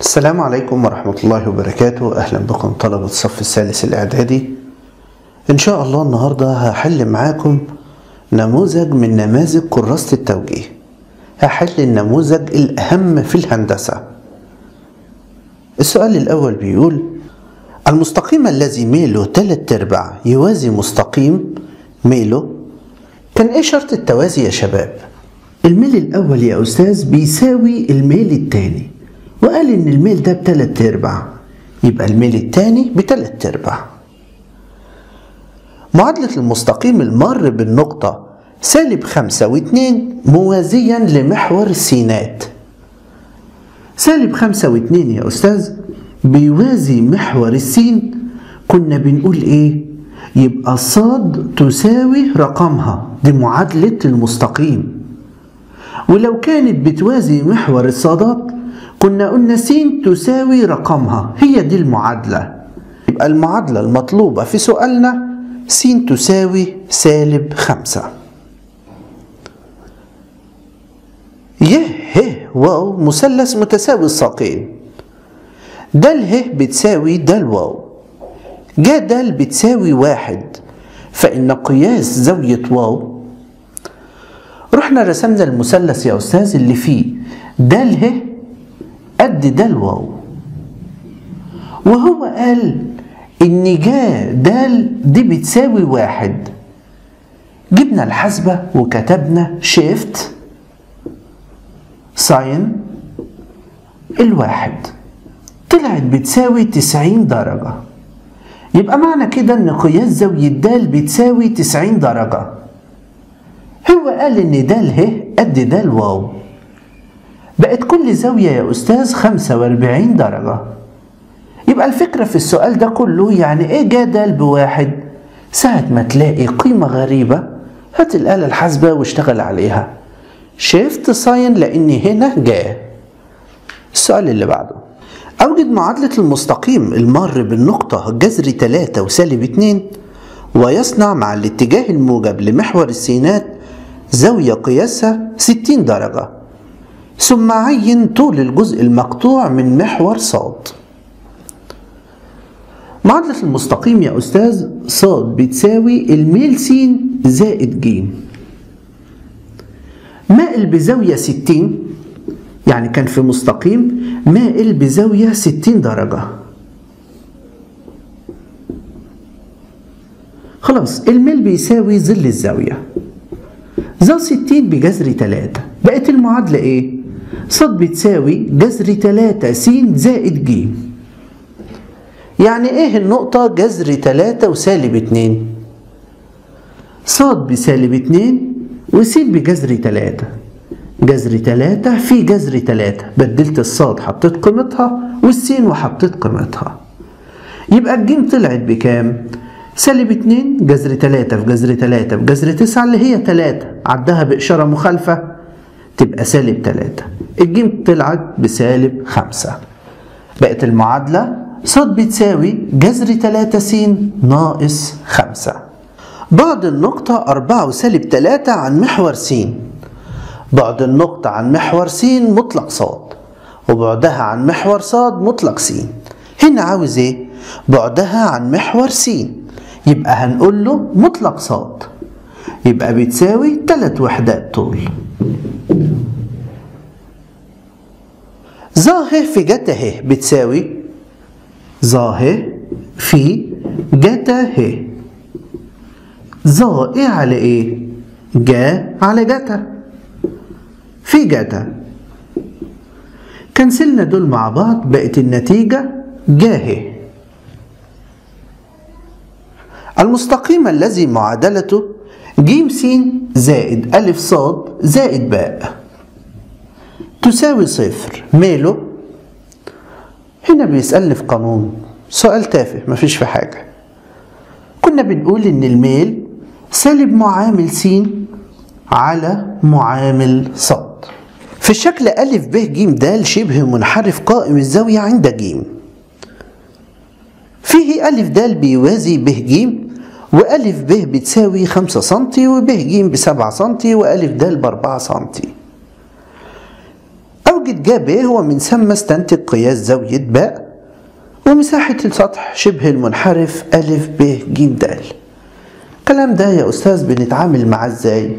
السلام عليكم ورحمة الله وبركاته أهلا بكم طلبة الصف الثالث الإعدادي إن شاء الله النهاردة هحل معاكم نموذج من نماذج كراسة التوجيه هحل النموذج الأهم في الهندسة السؤال الأول بيقول المستقيم الذي ميله تلات أرباع يوازي مستقيم ميله كان إيه شرط التوازي يا شباب؟ الميل الأول يا أستاذ بيساوي الميل التاني وقال إن الميل ده بتلات أرباع يبقى الميل التاني بتلات أرباع معادلة المستقيم المر بالنقطة سالب خمسة واتنين موازيا لمحور السينات سالب خمسة واتنين يا أستاذ بيوازي محور السين كنا بنقول إيه؟ يبقى صاد تساوي رقمها دي معادلة المستقيم ولو كانت بتوازي محور الصادات كنا قلنا س تساوي رقمها هي دي المعادلة يبقى المعادلة المطلوبة في سؤالنا س تساوي سالب خمسة ي ه واو مثلث متساوي الساقين د ه بتساوي د واو ج د بتساوي واحد فإن قياس زاوية واو رحنا رسمنا المثلث يا أستاذ اللي فيه د ه قد د واو وهو قال إن جا د دي بتساوي واحد جبنا الحاسبة وكتبنا شيفت ساين الواحد طلعت بتساوي تسعين درجة يبقى معنى كده إن قياس زاوية د بتساوي تسعين درجة هو قال إن د ه قد د واو بقت كل زاوية يا أستاذ خمسة وأربعين درجة يبقى الفكرة في السؤال ده كله يعني إيه جا د بواحد ساعة ما تلاقي قيمة غريبة هات الآلة الحاسبة واشتغل عليها شيفت ساين لأن هنا جا السؤال اللي بعده أوجد معادلة المستقيم المار بالنقطة جذر 3 وسالب 2 ويصنع مع الاتجاه الموجب لمحور السينات زاوية قياسها 60 درجة ثم عين طول الجزء المقطوع من محور صاد معادلة المستقيم يا أستاذ صاد بتساوي الميل س زائد ج مائل بزاوية 60 يعني كان في مستقيم مائل بزاوية 60 درجة خلاص الميل بيساوي ظل الزاوية ظل 60 بجذر 3 بقت المعادلة ايه؟ صاد بتساوي جذر 3 س زائد ج يعني ايه النقطة جذر 3 وسالب 2 صاد بسالب 2 وس بجذر 3 جذر 3 في جذر 3 بدلت الصاد حطيت قيمتها والسين وحطيت قيمتها يبقى الجيم طلعت بكام؟ سالب 2 جذر 3 في جذر 3 في جذر 9 اللي هي 3 عدها بإشارة مخالفة تبقى سالب 3 الجيم طلعت بسالب 5 بقت المعادلة صاد بتساوي جذر 3 س ناقص 5 بعد النقطة 4 وسالب 3 عن محور س بعد النقطة عن محور س مطلق صاد وبعدها عن محور صاد مطلق س هنا عاوز ايه؟ بعدها عن محور س يبقى هنقول له مطلق صاد يبقى بتساوي 3 وحدات طول ظاهر في جتا ه بتساوي ظاهر في جتا ه ظا ايه على ايه؟ جا على جتا في جتا كنسلنا دول مع بعض بقت النتيجة جاه المستقيم الذي معادلته ج س زائد أ ص زائد باء تساوي صفر ماله هنا بيسألني في قانون سؤال تافه مفيش في حاجة كنا بنقول إن الميل سالب معامل س على معامل ص في الشكل أ ب ج د شبه منحرف قائم الزاوية عند ج فيه أ د بيوازي ب ج وألف ب بتساوي خمسة سنتي وب ج بسبعة سنتي وألف د بأربعة سنتي أوجد جا ب هو من ثم استنتج قياس زاوية باء ومساحة السطح شبه المنحرف أ ب ج د الكلام ده يا أستاذ بنتعامل معاه إزاي؟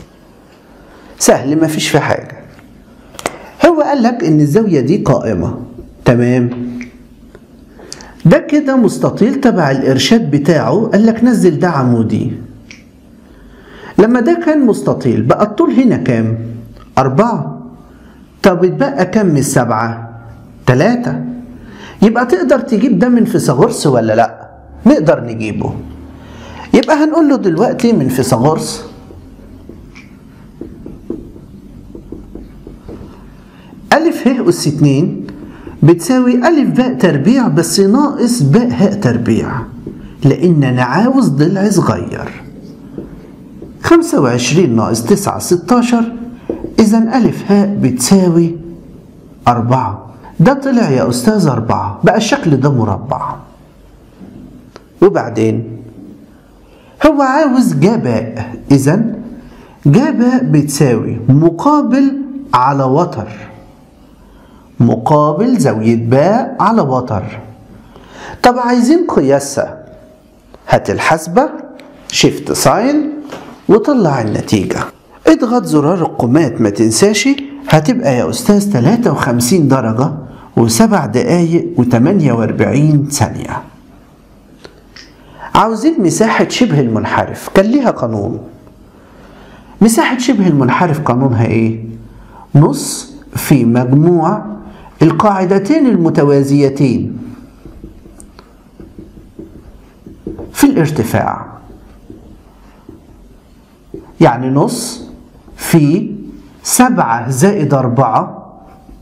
سهل مفيش في حاجة هو قال لك إن الزاوية دي قائمة تمام ده كده مستطيل تبع الإرشاد بتاعه قال لك نزل ده عمودي لما ده كان مستطيل بقى الطول هنا كام؟ أربعة طب اتبقى كام من السبعة؟ تلاتة يبقى تقدر تجيب ده من فيثاغورس ولا لأ؟ نقدر نجيبه يبقى هنقول له دلوقتي من فيثاغورس ألف ه أس اتنين بتساوي ألف باء تربيع بس ناقص باء هاء تربيع لأن أنا عاوز ضلع صغير خمسة وعشرين ناقص تسعة ستاشر إذا ألف هاء بتساوي أربعة ده طلع يا أستاذ أربعة بقى الشكل ده مربع وبعدين هو عاوز جاباء إذا جاباء بتساوي مقابل على وتر مقابل زاوية باء على وتر طب عايزين قياسها هات الحاسبة شيفت ساين وطلع النتيجة اضغط زرار القومات ما تنساش هتبقى يا أستاذ 53 درجة وسبع دقايق و48 ثانية عاوزين مساحة شبه المنحرف كان ليها قانون مساحة شبه المنحرف قانونها ايه؟ نص في مجموع القاعدتين المتوازيتين في الارتفاع يعني نص في سبعة زائد أربعة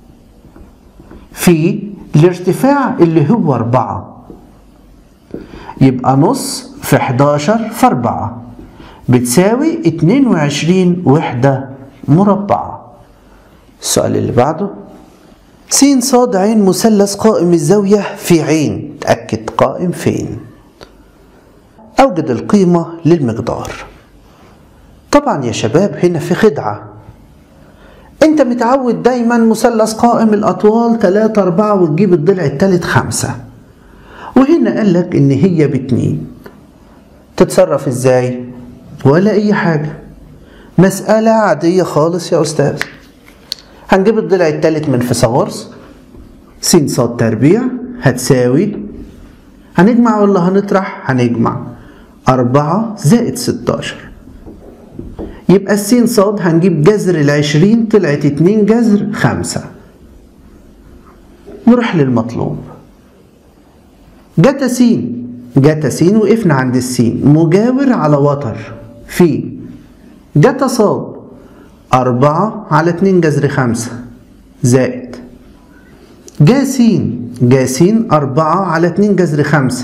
في الارتفاع اللي هو أربعة يبقى نص في 11 في 4 بتساوي 22 وحدة مربعة السؤال اللي بعده س ص عين مثلث قائم الزاوية في عين تأكد قائم فين أوجد القيمة للمقدار طبعا يا شباب هنا في خدعة انت متعود دايما مثلث قائم الأطوال 3 4 وتجيب الضلع التالت 5 وهنا قال لك ان هي باتنين تتصرف ازاي ولا اي حاجة مسألة عادية خالص يا أستاذ هنجيب الضلع التالت من فيثاغورس س ص تربيع هتساوي هنجمع ولا هنطرح هنجمع أربعة زائد ستاشر يبقى السين صاد هنجيب جذر العشرين طلعت اتنين جذر خمسة نروح للمطلوب جتا سين جتا سين وقفنا عند السين مجاور على وتر في جتا صاد أربعة على اتنين جذر خمسة زائد جا سين جا سين أربعة على اتنين جذر خمسة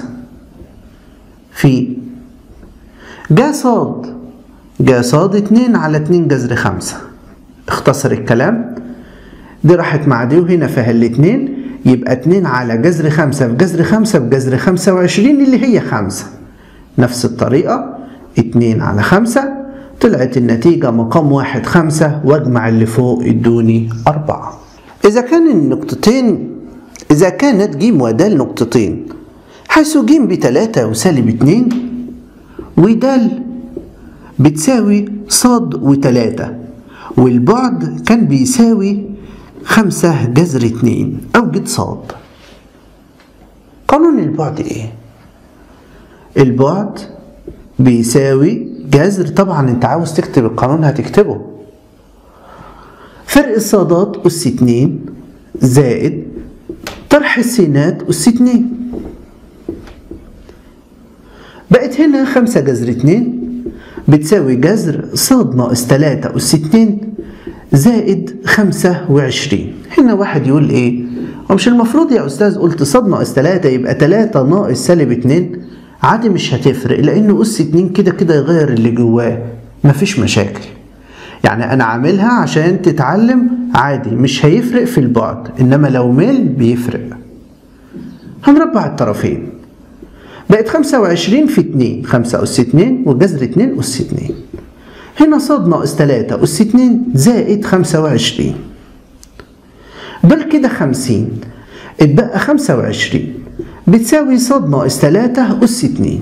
في جا صاد جا صاد اتنين على اتنين جذر خمسة اختصر الكلام دي راحت مع دي وهنا فيها الاتنين يبقى اتنين على جذر خمسة في جذر خمسة في جذر خمسة وعشرين اللي هي خمسة نفس الطريقة اتنين على خمسة طلعت النتيجة مقام واحد خمسة واجمع اللي فوق ادوني أربعة إذا كان النقطتين إذا كانت ج ودال نقطتين حيث ج بتلاتة وسالب اتنين ودال بتساوي صاد وتلاتة والبعد كان بيساوي خمسة جذر اتنين أوجد صاد قانون البعد ايه؟ البعد بيساوي جذر طبعا انت عاوز تكتب القانون هتكتبه فرق الصادات أس اتنين زائد طرح السينات أس اتنين بقت هنا خمسة جذر اتنين بتساوي جذر صاد ناقص تلاتة أس اتنين زائد خمسة وعشرين هنا واحد يقول ايه ومش المفروض يا أستاذ قلت صاد ناقص تلاتة يبقى تلاتة ناقص سالب اتنين عادي مش هتفرق لأن أس اتنين كده كده يغير اللي جواه مفيش مشاكل يعني أنا عاملها عشان تتعلم عادي مش هيفرق في البعد إنما لو ميل بيفرق هنربع الطرفين بقت 25 في 2 5 أس 2 وجذر 2 أس 2 هنا صاد ناقص 3 أس 2 زائد 25 دول كده خمسين اتبقى خمسة وعشرين بتساوي صاد ناقص تلاتة أس اتنين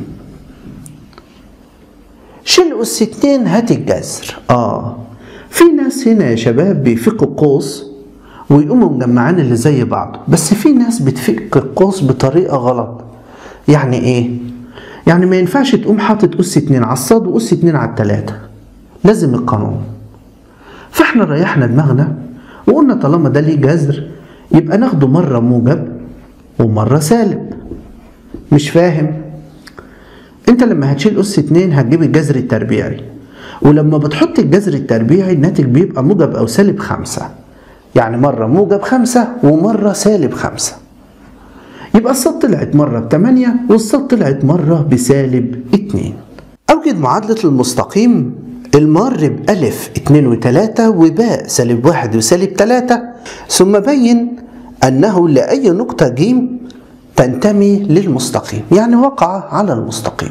شيل أس اتنين هات الجذر آه في ناس هنا يا شباب بيفكوا قوس ويقوموا مجمعين اللي زي بعض بس في ناس بتفك القوس بطريقة غلط يعني ايه؟ يعني ما ينفعش تقوم حاطط أس اتنين على الصاد وأس اتنين على التلاتة لازم القانون فاحنا ريحنا دماغنا وقلنا طالما ده ليه جذر يبقى ناخده مرة موجب ومرة سالب مش فاهم انت لما هتشيل أس اتنين هتجيب الجذر التربيعي ولما بتحط الجذر التربيعي الناتج بيبقى موجب أو سالب خمسة يعني مرة موجب خمسة ومرة سالب خمسة يبقى الصاد طلعت مرة بتمانية والصاد طلعت مرة بسالب اتنين أوجد معادلة المستقيم المار بألف اتنين وتلاتة وباء سالب واحد وسالب تلاتة ثم بين أنه لأي نقطة جيم تنتمي للمستقيم يعني وقع على المستقيم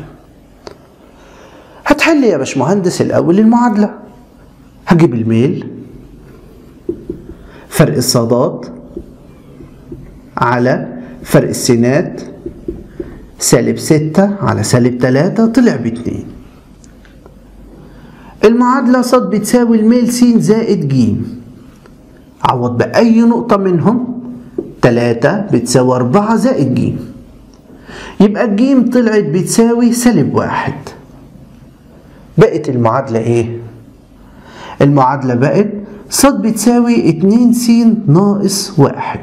هتحل يا باشمهندس الأول المعادلة هجيب الميل فرق الصادات على فرق السينات سالب ستة على سالب تلاتة طلع باتنين المعادلة صاد بتساوي الميل س زائد ج عوض بأي نقطة منهم تلاتة بتساوي أربعة زائد ج يبقى الجيم طلعت بتساوي سالب واحد بقت المعادلة ايه؟ المعادلة بقت صاد بتساوي اتنين س ناقص واحد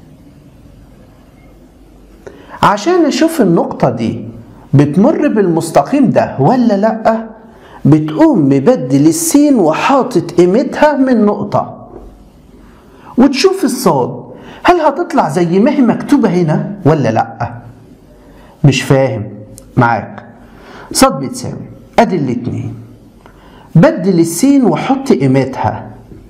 عشان اشوف النقطة دي بتمر بالمستقيم ده ولا لأ بتقوم مبدل السين وحاطط قيمتها من نقطة وتشوف الصاد هل هتطلع زي ما هي مكتوبة هنا ولا لأ مش فاهم معاك صاد بتساوي ادي الاتنين بدل السين وحط قيمتها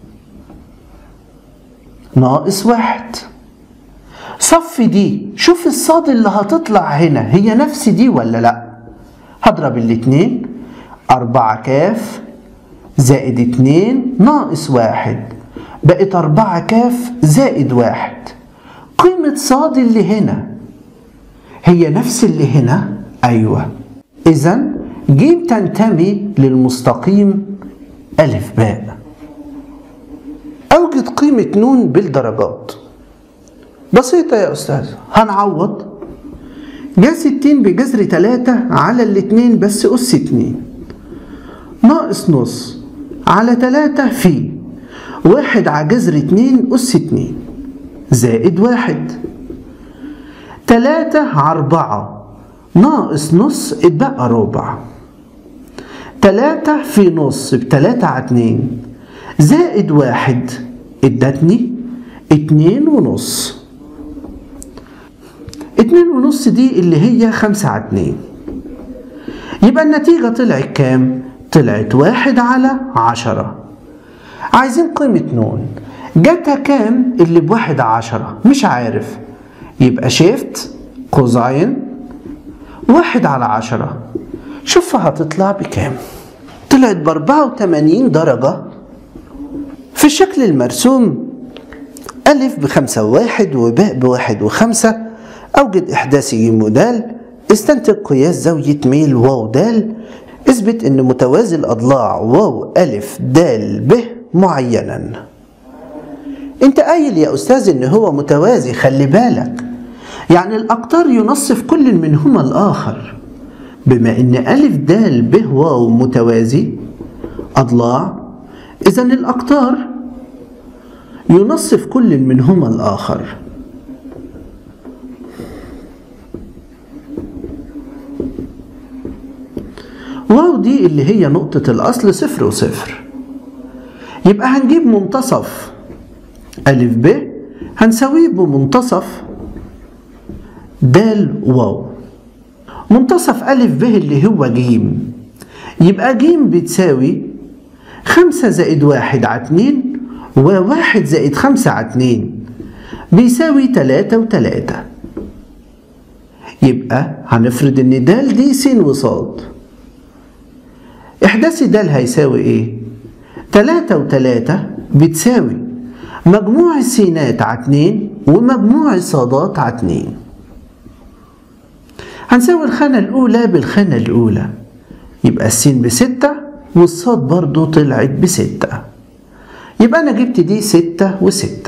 ناقص واحد صف دي شوف الصاد اللي هتطلع هنا هي نفس دي ولا لا هضرب الاتنين أربعة كاف زائد اتنين ناقص واحد بقت أربعة كاف زائد واحد قيمة صاد اللي هنا هي نفس اللي هنا أيوة إذا ج تنتمي للمستقيم ألف باء أوجد قيمة نون بالدرجات بسيطة يا أستاذ هنعوض جا ستين بجذر تلاتة على الاتنين بس أس اتنين ناقص نص على تلاتة في واحد على جذر اتنين أس اتنين زائد واحد تلاتة على أربعة ناقص نص اتبقى ربع تلاتة في نص بتلاتة على اتنين زائد واحد ادتني اتنين ونص اتنين ونص دي اللي هي خمسة على اتنين يبقى النتيجة طلعت كام؟ طلعت واحد على عشرة عايزين قيمة نون جاتها كام اللي بواحد على عشرة مش عارف يبقى شيفت كوزاين واحد على عشرة شوفها هتطلع بكام طلعت بأربعة وتمانين درجة في الشكل المرسوم ألف بخمسة وواحد وباء بواحد وخمسة أوجد إحداث ج ودال استنتج قياس زاوية ميل واو دال اثبت أن متوازي الأضلاع واو ألف دال ب معينا انت قايل يا أستاذ أن هو متوازي خلي بالك يعني الأقطار ينصف كل منهما الآخر بما أن ألف دال ب واو متوازي أضلاع إذا الأقطار ينصف كل منهما الآخر واو دي اللي هي نقطة الأصل صفر وصفر يبقى هنجيب منتصف ألف ب هنساويه بمنتصف دال واو منتصف ألف ب اللي هو جيم يبقى جيم بتساوي خمسة زائد واحد على اتنين وواحد زائد خمسة على اتنين بيساوي تلاتة وتلاتة يبقى هنفرض ان دال دي س وصاد إحداث د هيساوي إيه؟ تلاتة وتلاتة بتساوي مجموع السينات على 2 ومجموع الصادات على 2 هنساوي الخانة الأولى بالخانة الأولى يبقى السين بستة والصاد برضو طلعت بستة يبقى أنا جبت دي ستة وستة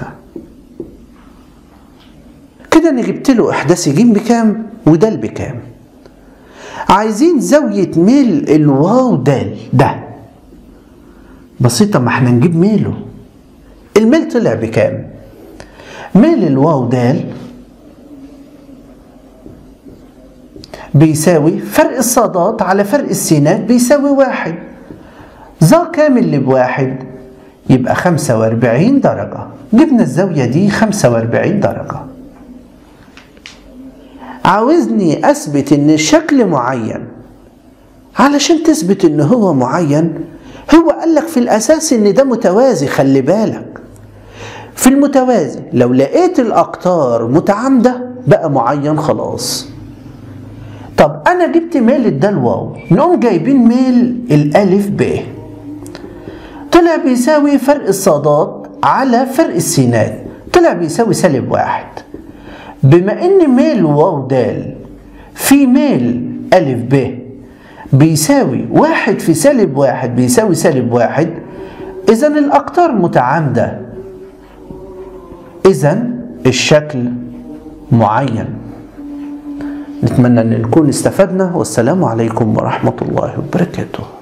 كده أنا جبت له إحداث ج بكام ودال بكام عايزين زاوية ميل الواو دال ده بسيطة ما احنا نجيب ميله الميل طلع بكام ميل الواو دال بيساوي فرق الصادات على فرق السينات بيساوي واحد ذا كامل اللي بواحد يبقى خمسة واربعين درجة جبنا الزاوية دي خمسة واربعين درجة عاوزني أثبت إن شكل معين علشان تثبت إن هو معين هو قال لك في الأساس إن ده متوازي خلي بالك في المتوازي لو لقيت الأقطار متعامدة بقى معين خلاص طب أنا جبت ميل الدال واو نقوم جايبين ميل الألف ب طلع بيساوي فرق الصادات على فرق السينات طلع بيساوي سالب واحد بما ان ميل واو دال في ميل ألف ب بيساوي واحد في سالب واحد بيساوي سالب واحد إذا الأقطار متعامدة إذا الشكل معين نتمنى أن نكون استفدنا والسلام عليكم ورحمة الله وبركاته